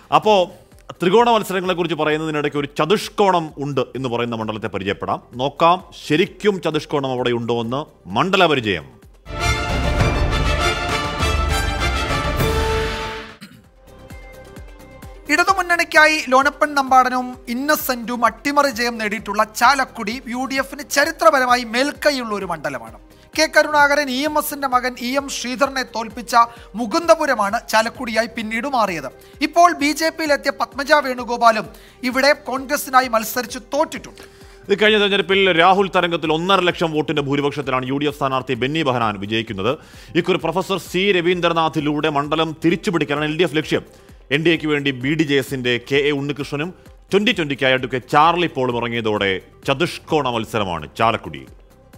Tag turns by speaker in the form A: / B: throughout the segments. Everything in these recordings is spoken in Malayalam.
A: അപ്പോൾ ത്രികോണ മത്സരങ്ങളെക്കുറിച്ച് പറയുന്നതിനിടയ്ക്ക് ഒരു ചതുഷ്കോണം ഉണ്ട് എന്ന് പറയുന്ന മണ്ഡലത്തെ പരിചയപ്പെടാം നോക്കാം ശരിക്കും ചതുഷ്കോണം അവിടെ ഉണ്ടോ എന്ന് മണ്ഡല പരിചയം
B: ഇടതുമുന്നണിക്കായി ലോനപ്പൻ നമ്പാടനും ഇന്നസെന്റും അട്ടിമറി ജയം നേടിയിട്ടുള്ള ചാലക്കുടി യു ഡി എഫിന് ചരിത്രപരമായി മേൽക്കൈയുള്ള ഒരു മണ്ഡലമാണ് കെ കരുണാകരൻ ഇ എം എസിന്റെ മകൻ ഇ എം ശ്രീധരനെ തോൽപ്പിച്ച മുകുന്ദപുരമാണ് ചാലക്കുടിയായി പിന്നീട് മാറിയത് ഇപ്പോൾ ബി ജെ പിയിലെത്തിയ പത്മജ വേണുഗോപാലും ഇവിടെ കോൺഗ്രസിനായി മത്സരിച്ച് തോറ്റിട്ടുണ്ട്
A: ഇത് കഴിഞ്ഞ തെരഞ്ഞെടുപ്പിൽ രാഹുൽ തരംഗത്തിൽ ഒന്നര ലക്ഷം വോട്ടിന്റെ ഭൂരിപക്ഷത്തിലാണ് യു ഡി എഫ് സ്ഥാനാർത്ഥി ബെന്നി ബഹനാൻ വിജയിക്കുന്നത് ഇക്കുറി പ്രൊഫസർ സി രവീന്ദ്രനാഥിലൂടെ മണ്ഡലം തിരിച്ചുപിടിക്കാനാണ് എൽ ഡി എഫ് ലക്ഷ്യം എൻ ഡി എക്ക് വേണ്ടി ബി ഡി ജെ എസിന്റെ കെ എ ഉണ്ണികൃഷ്ണനും ട്വന്റി ട്വന്റിക്കായി അഡ്വക്കേറ്റ് ചാർലി പോളും ഇറങ്ങിയതോടെ ചതുഷ്കോണ മത്സരമാണ് ചാലക്കുടിയിൽ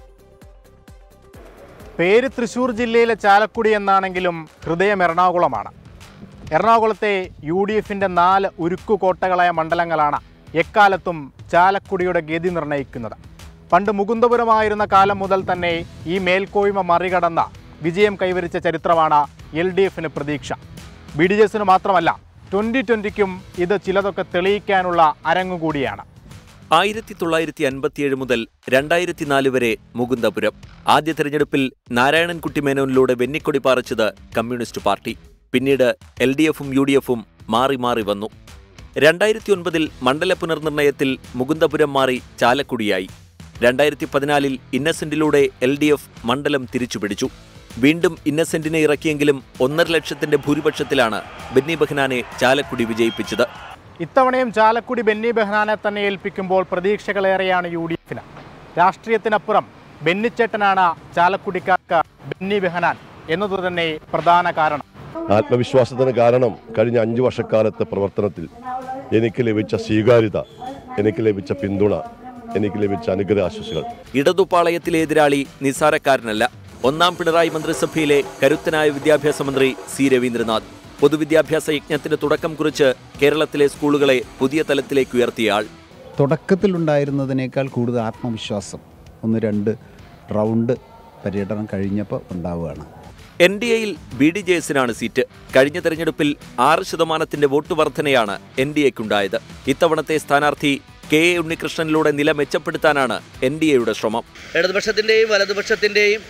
C: പേര് തൃശൂർ ജില്ലയിലെ ചാലക്കുടി എന്നാണെങ്കിലും ഹൃദയം എറണാകുളമാണ് എറണാകുളത്തെ യു ഡി എഫിൻ്റെ നാല് ഉരുക്കു കോട്ടകളായ മണ്ഡലങ്ങളാണ് എക്കാലത്തും ചാലക്കുടിയുടെ ഗതി നിർണ്ണയിക്കുന്നത് പണ്ട് മുകുന്ദപുരമായിരുന്ന കാലം മുതൽ തന്നെ ഈ മേൽക്കോയ്മ മറികടന്ന വിജയം കൈവരിച്ച ചരിത്രമാണ് എൽ ഡി എഫിന് പ്രതീക്ഷ ബി ഡി ജെ എസിന് മാത്രമല്ല ട്വൻ്റി ട്വൻ്റിക്കും ഇത് ചിലതൊക്കെ തെളിയിക്കാനുള്ള അരങ്ങുകൂടിയാണ്
D: ആയിരത്തി തൊള്ളായിരത്തി അൻപത്തിയേഴ് മുതൽ രണ്ടായിരത്തി നാല് വരെ മുകുന്ദപുരം ആദ്യ തെരഞ്ഞെടുപ്പിൽ നാരായണൻകുട്ടി മേനോനിലൂടെ വെന്നിക്കൊടി പാറിച്ചത് കമ്മ്യൂണിസ്റ്റ് പാർട്ടി പിന്നീട് എൽ ഡി എഫും യു ഡി എഫും മാറി മാറി വന്നു രണ്ടായിരത്തി ഒൻപതിൽ മണ്ഡല പുനർനിർണയത്തിൽ മുകുന്ദപുരം മാറി ചാലക്കുടിയായി രണ്ടായിരത്തി പതിനാലിൽ ഇന്നസെന്റിലൂടെ എൽ ഡി എഫ് മണ്ഡലം തിരിച്ചുപിടിച്ചു വീണ്ടും ഇന്നസെന്റിനെ ഇറക്കിയെങ്കിലും ഒന്നര ലക്ഷത്തിന്റെ ഭൂരിപക്ഷത്തിലാണ് ബെന്നി ബെഹ്നാനെ ചാലക്കുടി വിജയിപ്പിച്ചത്
C: ഇത്തവണയും ചാലക്കുടി ബെന്നി ബെഹ്നാനെ തന്നെ ഏൽപ്പിക്കുമ്പോൾ പ്രതീക്ഷകളേറെയാണ് യു ഡി എഫിന് രാഷ്ട്രീയത്തിനപ്പുറം ബെന്നിച്ചേട്ടനാണ് ചാലക്കുടിക്കാർക്ക് ബെന്നി ബെഹനാൻ എന്നതു തന്നെ പ്രധാന കാരണം
E: ആത്മവിശ്വാസത്തിന് കാരണം കഴിഞ്ഞ അഞ്ചു വർഷക്കാലത്തെ പ്രവർത്തനത്തിൽ എനിക്ക് ലഭിച്ച സ്വീകാര്യത എനിക്ക് ലഭിച്ച പിന്തുണ എനിക്ക് ലഭിച്ച അനുഗ്രഹാശംസകൾ
D: ഇടതുപാളയത്തിലെ എതിരാളി നിസ്സാരക്കാരനല്ല ഒന്നാം പിണറായി മന്ത്രിസഭയിലെ കരുത്തനായ വിദ്യാഭ്യാസ മന്ത്രി സി രവീന്ദ്രനാഥ് പൊതുവിദ്യാഭ്യാസ യജ്ഞത്തിന് തുടക്കം കുറിച്ച് കേരളത്തിലെ സ്കൂളുകളെ പുതിയ തലത്തിലേക്ക് ഉയർത്തിയ ആൾ
F: തുടക്കത്തിലുണ്ടായിരുന്നതിനേക്കാൾ കൂടുതൽ ആത്മവിശ്വാസം ഒന്ന് രണ്ട് റൗണ്ട് പര്യടനം കഴിഞ്ഞപ്പോൾ ഉണ്ടാവുകയാണ്
D: എൻ ഡി എയിൽ ബി ഡി ജെ എസിനാണ് സീറ്റ് കഴിഞ്ഞ തെരഞ്ഞെടുപ്പിൽ ആറ് ശതമാനത്തിന്റെ വോട്ട് വർധനയാണ് എൻ ഡി എക്കുണ്ടായത് ഇത്തവണത്തെ സ്ഥാനാർത്ഥി കെ എ ഉണ്ണികൃഷ്ണനിലൂടെ നില മെച്ചപ്പെടുത്താനാണ് എൻ ഡി എയുടെ ശ്രമം
G: ഇടതുപക്ഷത്തിൻ്റെയും വലതുപക്ഷത്തിൻ്റെയും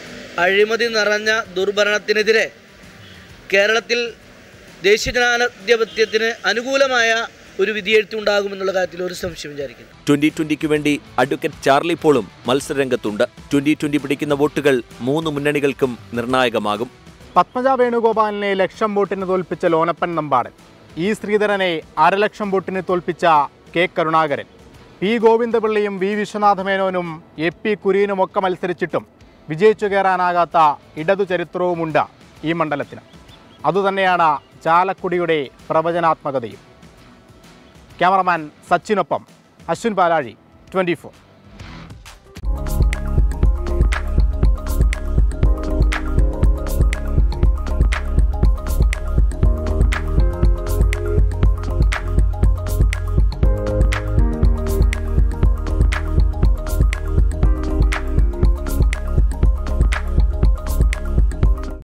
G: അഴിമതി നിറഞ്ഞ ദുർഭരണത്തിനെതിരെ കേരളത്തിൽ ദേശീയ ജനാധിപത്യത്തിന് അനുകൂലമായ ഒരു വിധിയെഴുത്തുണ്ടാകുമെന്നുള്ള കാര്യത്തിൽ ഒരു സംശയം വിചാരിക്കുന്നു
D: ട്വന്റി ട്വന്റിക്ക് വേണ്ടി അഡ്വക്കേറ്റ് ചാർലി പോളും മത്സരരംഗത്തുണ്ട് ട്വന്റി ട്വന്റി പിടിക്കുന്ന വോട്ടുകൾ മൂന്ന് മുന്നണികൾക്കും നിർണായകമാകും
C: പത്മജ വേണുഗോപാലിനെ ലക്ഷം വോട്ടിന് തോൽപ്പിച്ച ലോനപ്പൻ നമ്പാടൻ ഇ ശ്രീധരനെ അരലക്ഷം വോട്ടിന് തോൽപ്പിച്ച കെ കരുണാകരൻ പി ഗോവിന്ദപിള്ളിയും വി വിശ്വനാഥ മേനോനും എ പി കുര്യനുമൊക്കെ മത്സരിച്ചിട്ടും വിജയിച്ചു കയറാനാകാത്ത ഇടതു ചരിത്രവുമുണ്ട് ഈ മണ്ഡലത്തിന് അതുതന്നെയാണ് ചാലക്കുടിയുടെ പ്രവചനാത്മകതയും ക്യാമറമാൻ സച്ചിനൊപ്പം അശ്വിൻ പാലാഴി ട്വൻറ്റി